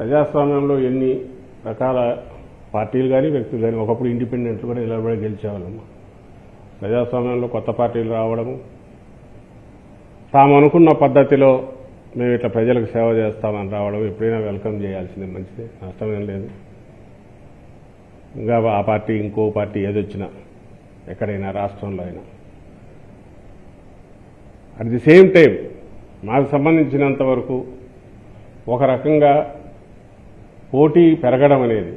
ప్రజాస్వామ్యంలో ఎన్ని రకాల పార్టీలు కానీ వ్యక్తులు కానీ ఒకప్పుడు ఇండిపెండెంట్లు కూడా నిలబడి గెలిచేవాళ్ళము ప్రజాస్వామ్యంలో కొత్త పార్టీలు రావడము తాము అనుకున్న పద్ధతిలో మేము ఇట్లా ప్రజలకు సేవ చేస్తామని రావడం ఎప్పుడైనా వెల్కమ్ చేయాల్సిందే మంచిదే నష్టమేం లేదు ఇంకా ఆ పార్టీ ఇంకో పార్టీ ఏదొచ్చినా ఎక్కడైనా రాష్ట్రంలో అయినా అట్ ది సేమ్ టైం నాకు సంబంధించినంత వరకు ఒక రకంగా పోటీ పెరగడం అనేది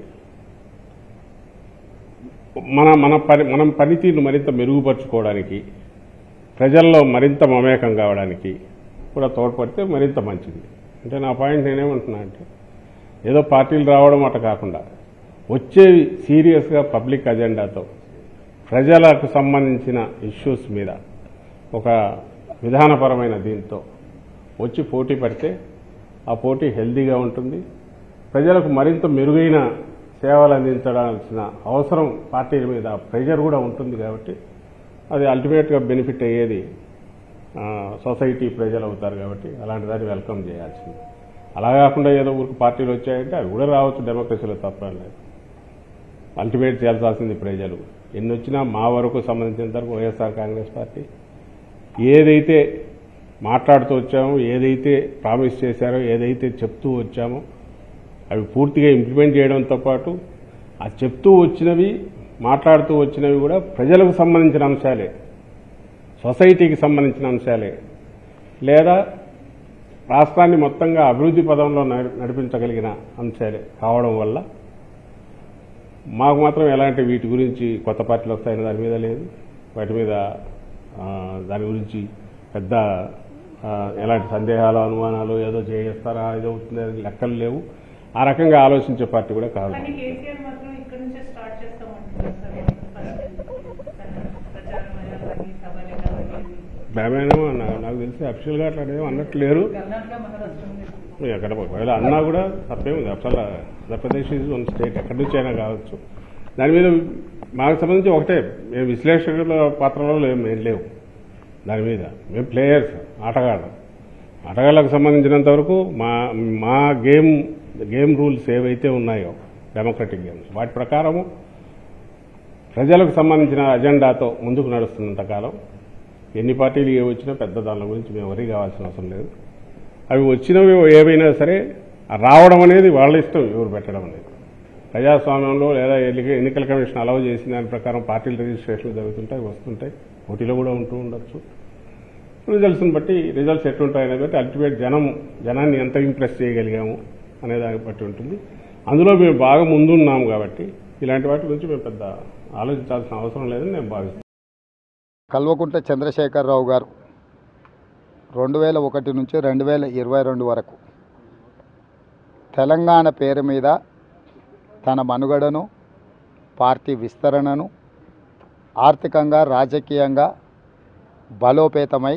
మన మన పని మనం పనితీరును మరింత మెరుగుపరుచుకోవడానికి ప్రజల్లో మరింత మమేకం కావడానికి కూడా తోడ్పడితే మరింత మంచిది అంటే నా పాయింట్ నేనేమంటున్నా అంటే ఏదో పార్టీలు రావడం అట కాకుండా వచ్చేవి సీరియస్గా పబ్లిక్ అజెండాతో ప్రజలకు సంబంధించిన ఇష్యూస్ మీద ఒక విధానపరమైన దీంతో వచ్చి పోటీ పడితే ఆ పోటీ హెల్దీగా ఉంటుంది ప్రజలకు మరింత మెరుగైన సేవలు అందించడాల్సిన అవసరం పార్టీల మీద ప్రెజర్ కూడా ఉంటుంది కాబట్టి అది అల్టిమేట్గా బెనిఫిట్ అయ్యేది ఆ, సొసైటీ ప్రజలు అవుతారు కాబట్టి అలాంటి దాన్ని వెల్కమ్ చేయాల్సింది అలా కాకుండా ఏదో ఊరికి పార్టీలు వచ్చాయంటే అవి కూడా రావచ్చు డెమోక్రసీలో తప్పేం లేదు అల్టిమేట్ చేయాల్సింది ప్రజలు ఎన్ని వచ్చినా మా వరకు సంబంధించినంత వరకు వైఎస్ఆర్ కాంగ్రెస్ పార్టీ ఏదైతే మాట్లాడుతూ వచ్చామో ఏదైతే ప్రామిస్ చేశారో ఏదైతే చెప్తూ వచ్చామో అవి పూర్తిగా ఇంప్లిమెంట్ చేయడంతో పాటు ఆ చెప్తూ వచ్చినవి మాట్లాడుతూ వచ్చినవి కూడా ప్రజలకు సంబంధించిన అంశాలే సొసైటీకి సంబంధించిన అంశాలే లేదా రాష్ట్రాన్ని మొత్తంగా అభివృద్ధి పదంలో నడి- నడిపించగలిగిన అంశాలే కావడం వల్ల మాకు మాత్రం ఎలాంటి వీటి గురించి కొత్త పార్టీలు వస్తాయని దాని మీద లేదు వాటి మీద ఆ, దాని గురించి పెద్ద ఆ, ఎలాంటి సందేహాలు అనుమానాలు ఏదో చేస్తారా ఏదో అవుతుంది అని లెక్కలు లేవు ఆ రకంగా ఆలోచించే పార్టీ కూడా కాదు కానీ కేసీఆర్ మాత్రం ఇక్కడ నుంచే స్టార్ట్ చేస్తామంటున్నారు సార్ ఫస్ట్ ప్రచారం అయ్యాలని సభలే కావాలి భయమేమో నా- నాకు తెలిసి అఫీషియల్గా అట్లా ఏమో అన్నట్లేరు కర్ణాటక మహారాష్ట్ర ఉంది. ఎక్కడ ఒకవేళ అన్నా కూడా తప్పేముంది అసలు ఆంధ్రప్రదేశ్ ఈజ్ వన్ స్టేట్ ఎక్కడి నుంచి అయినా కావచ్చు దాని మీద మాకు సంబంధించి ఒకటే మేము విశ్లేషకుల పాత్రలో లేవు మేము లేవు దాని మీద మేము ప్లేయర్స్ ఆటగాళ్ళం ఆటగాళ్ళకు సంబంధించినంత వరకు మా మా గేమ్ గేమ్ రూల్స్ ఏవైతే ఉన్నాయో డెమోక్రటిక్ గేమ్స్ వాటి ప్రకారము ప్రజలకు సంబంధించిన అజెండాతో ముందుకు నడుస్తున్నంత కాలం ఎన్ని పార్టీలు ఏ వచ్చినా పెద్ద దాని గురించి మేము వరి కావాల్సిన అవసరం లేదు అవి వచ్చినవి ఏవైనా సరే ఆ రావడం అనేది వాళ్ళ ఇష్టం ఎవరు పెట్టడం అనేది ప్రజాస్వామ్యంలో లేదా ఎన్నిక- ఎన్నికల కమిషన్ అలవ్ చేసిన దాని ప్రకారం పార్టీల రిజిస్ట్రేషన్లు జరుగుతుంటాయి వస్తుంటాయి పోటీలో కూడా ఉంటూ ఉండొచ్చు రిజల్ట్స్ని బట్టి రిజల్ట్స్ ఎట్లుంటాయనే బట్టి అల్టిమేట్ జనం జనాన్ని ఎంత ఇంప్రెస్ చేయగలిగాము అనే దాన్ని బట్టి ఉంటుంది అందులో మేము బాగా ముందున్నాము కాబట్టి ఇలాంటి వాటి గురించి మేము పెద్ద ఆలోచించాల్సిన అవసరం లేదని నేను భావిస్తున్నాను కల్వకుంట్ల చంద్రశేఖరరావు గారు రెండు వేల ఒకటి నుంచి రెండు వేల ఇరవై రెండు వరకు తెలంగాణ పేరు మీద తన మనుగడను పార్టీ విస్తరణను ఆర్థికంగా రాజకీయంగా బలోపేతమై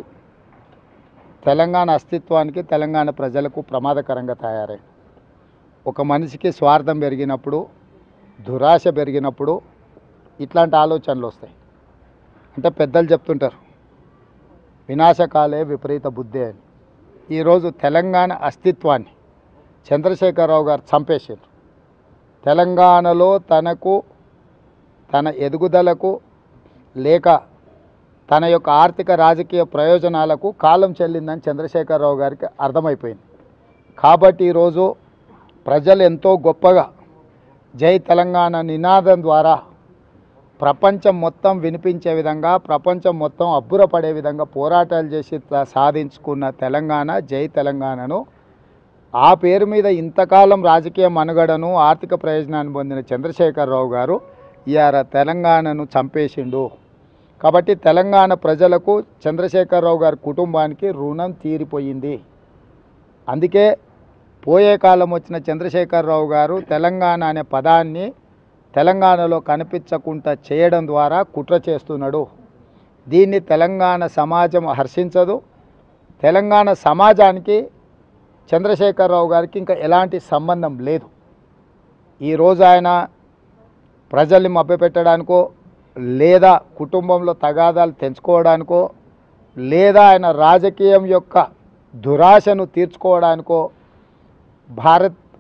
తెలంగాణ అస్తిత్వానికి తెలంగాణ ప్రజలకు ప్రమాదకరంగా తయారై ఒక మనిషికి స్వార్థం పెరిగినప్పుడు దురాశ పెరిగినప్పుడు ఇట్లాంటి ఆలోచనలు వస్తాయి అంటే పెద్దలు చెప్తుంటారు వినాశకాలే విపరీత బుద్ధి అని ఈరోజు తెలంగాణ అస్తిత్వాన్ని చంద్రశేఖరరావు గారు చంపేసారు తెలంగాణలో తనకు తన ఎదుగుదలకు లేక తన యొక్క ఆర్థిక రాజకీయ ప్రయోజనాలకు కాలం చెల్లిందని చంద్రశేఖరరావు గారికి అర్థమైపోయింది కాబట్టి ఈరోజు ప్రజలు ఎంతో గొప్పగా జై తెలంగాణ నినాదం ద్వారా ప్రపంచం మొత్తం వినిపించే విధంగా ప్రపంచం మొత్తం అబ్బురపడే విధంగా పోరాటాలు చేసి త- సాధించుకున్న తెలంగాణ జై తెలంగాణను ఆ పేరు మీద ఇంతకాలం రాజకీయ మనుగడను ఆర్థిక ప్రయోజనాన్ని పొందిన చంద్రశేఖరరావు గారు ఇవాళ తెలంగాణను చంపేసిండు కాబట్టి తెలంగాణ ప్రజలకు చంద్రశేఖరరావు గారి కుటుంబానికి రుణం తీరిపోయింది అందుకే పోయే కాలం వచ్చిన చంద్రశేఖరరావు గారు తెలంగాణ అనే పదాన్ని తెలంగాణలో కనిపించకుండా చేయడం ద్వారా కుట్ర చేస్తున్నాడు దీన్ని తెలంగాణ సమాజం హర్షించదు తెలంగాణ సమాజానికి చంద్రశేఖరరావు గారికి ఇంకా ఎలాంటి సంబంధం లేదు ఈరోజు ఆయన ప్రజల్ని మభ్యపెట్టడానికో లేదా కుటుంబంలో తగాదాలు తెంచుకోవడానికో లేదా ఆయన రాజకీయం యొక్క దురాశను తీర్చుకోవడానికో భారత్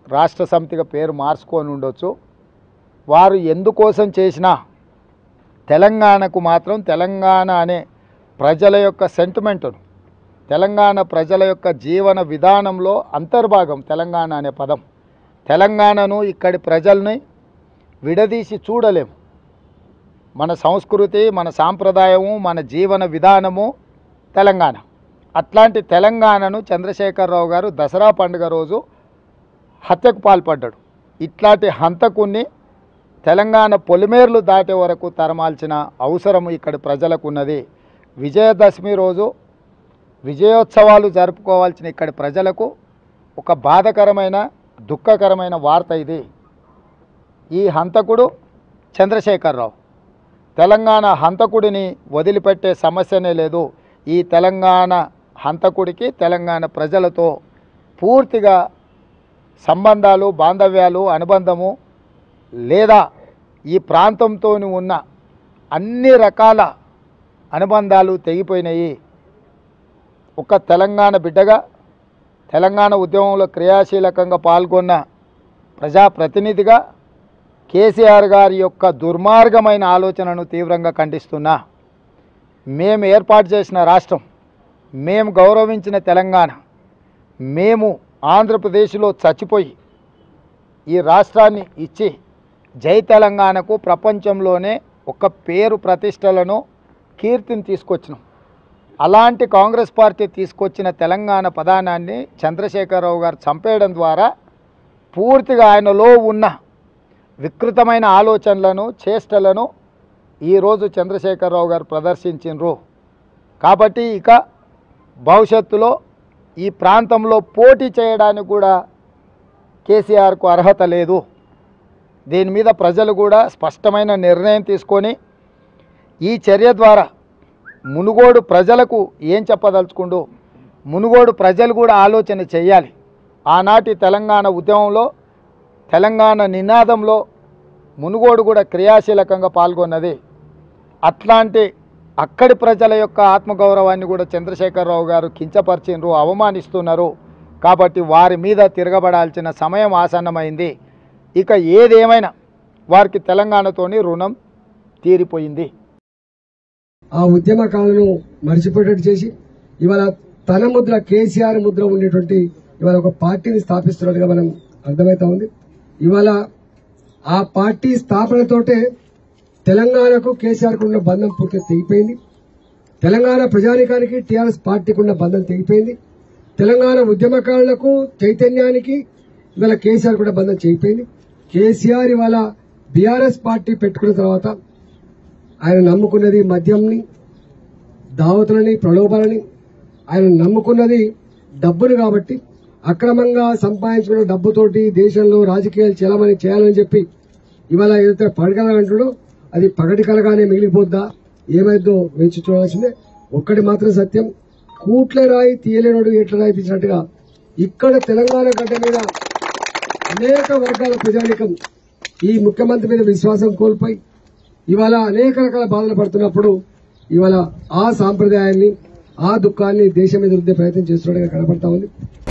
రాష్ట్ర సమితిగా పేరు మార్చుకొని ఉండొచ్చు వారు ఎందుకోసం చేసినా తెలంగాణకు మాత్రం తెలంగాణ అనే ప్రజల యొక్క సెంటిమెంటును తెలంగాణ ప్రజల యొక్క జీవన విధానంలో అంతర్భాగం తెలంగాణ అనే పదం తెలంగాణను ఇక్కడి ప్రజల్ని విడదీసి చూడలేము మన సంస్కృతి మన సాంప్రదాయము మన జీవన విధానము తెలంగాణ అట్లాంటి తెలంగాణను చంద్రశేఖరరావు గారు దసరా పండుగ రోజు హత్యకు పాల్పడ్డాడు ఇట్లాంటి హంతకుణ్ణి తెలంగాణ పొలిమేర్లు దాటే వరకు తరమాల్సిన అవసరం ఇక్కడి ప్రజలకు ఉన్నది విజయదశమి రోజు విజయోత్సవాలు జరుపుకోవాల్సిన ఇక్కడి ప్రజలకు ఒక బాధకరమైన దుఃఖకరమైన వార్త ఇది ఈ హంతకుడు చంద్రశేఖరరావు తెలంగాణ హంతకుడిని వదిలిపెట్టే సమస్యనే లేదు ఈ తెలంగాణ హంతకుడికి తెలంగాణ ప్రజలతో పూర్తిగా సంబంధాలు బాంధవ్యాలు అనుబంధము లేదా ఈ ప్రాంతంతో ఉన్న అన్ని రకాల అనుబంధాలు తెగిపోయినాయి ఒక తెలంగాణ బిడ్డగా తెలంగాణ ఉద్యమంలో క్రియాశీలకంగా పాల్గొన్న ప్రజాప్రతినిధిగా కేసీఆర్ గారి యొక్క దుర్మార్గమైన ఆలోచనను తీవ్రంగా ఖండిస్తున్నా మేము ఏర్పాటు చేసిన రాష్ట్రం మేము గౌరవించిన తెలంగాణ మేము ఆంధ్రప్రదేశ్లో చచ్చిపోయి ఈ రాష్ట్రాన్ని ఇచ్చి జై తెలంగాణకు ప్రపంచంలోనే ఒక పేరు ప్రతిష్టలను కీర్తిని తీసుకొచ్చినాం అలాంటి కాంగ్రెస్ పార్టీ తీసుకొచ్చిన తెలంగాణ పదానాన్ని చంద్రశేఖరరావు గారు చంపేయడం ద్వారా పూర్తిగా ఆయనలో ఉన్న వికృతమైన ఆలోచనలను చేష్టలను ఈరోజు చంద్రశేఖరరావు గారు ప్రదర్శించిండ్రు కాబట్టి ఇక భవిష్యత్తులో ఈ ప్రాంతంలో పోటీ చేయడానికి కూడా కేసీఆర్కు అర్హత లేదు దీని మీద ప్రజలు కూడా స్పష్టమైన నిర్ణయం తీసుకొని ఈ చర్య ద్వారా మునుగోడు ప్రజలకు ఏం చెప్పదలుచుకుండు మునుగోడు ప్రజలు కూడా ఆలోచన చేయాలి ఆనాటి తెలంగాణ ఉద్యమంలో తెలంగాణ నినాదంలో మునుగోడు కూడా క్రియాశీలకంగా పాల్గొన్నది అట్లాంటి అక్కడి ప్రజల యొక్క ఆత్మగౌరవాన్ని కూడా చంద్రశేఖరరావు గారు కించపరిచిండ్రు అవమానిస్తున్నారు కాబట్టి వారి మీద తిరగబడాల్సిన సమయం ఆసన్నమైంది ఇక ఏదేమైనా వారికి తెలంగాణతోని రుణం తీరిపోయింది ఆ ఉద్యమకాలను మర్చిపోయేటట్టు చేసి ఇవాళ తన ముద్ర కేసీఆర్ ముద్ర ఉండేటువంటి ఇవాళ ఒక పార్టీని స్థాపిస్తున్నట్టుగా మనం అర్థమవుతా ఉంది ఇవాళ ఆ పార్టీ స్థాపనతోటే తెలంగాణకు కేసీఆర్ ఉన్న బంధం పూర్తిగా తెగిపోయింది తెలంగాణ ప్రజానికానికి టీఆర్ఎస్ పార్టీకి ఉన్న బంధం తెగిపోయింది తెలంగాణ ఉద్యమకారులకు చైతన్యానికి ఇవాళ కేసీఆర్ కూడా బంధం చేయిపోయింది కేసీఆర్ ఇవాళ బీఆర్ఎస్ పార్టీ పెట్టుకున్న తర్వాత ఆయన నమ్ముకున్నది మద్యంని దావతులని ప్రలోభాలని ఆయన నమ్ముకున్నది డబ్బుని కాబట్టి అక్రమంగా సంపాదించుకున్న డబ్బుతోటి దేశంలో రాజకీయాలు చేయాలని చేయాలని చెప్పి ఇవాళ ఏదైతే పడగల అంటాడో అది పగటి కలగానే మిగిలిపోద్దా ఏమైందో వేచి చూడాల్సిందే ఒక్కటి మాత్రం సత్యం కూట్ల రాయి తీయలేనోడు ఎట్ల రాయి తీసినట్టుగా ఇక్కడ తెలంగాణ గడ్డ మీద అనేక వర్గాల ప్రజానికం ఈ ముఖ్యమంత్రి మీద విశ్వాసం కోల్పోయి ఇవాళ అనేక రకాల బాధలు పడుతున్నప్పుడు ఇవాళ ఆ సాంప్రదాయాన్ని ఆ దుఃఖాన్ని దేశం మీద రుద్దే ప్రయత్నం చేస్తున్నట్టుగా కనపడతా ఉంది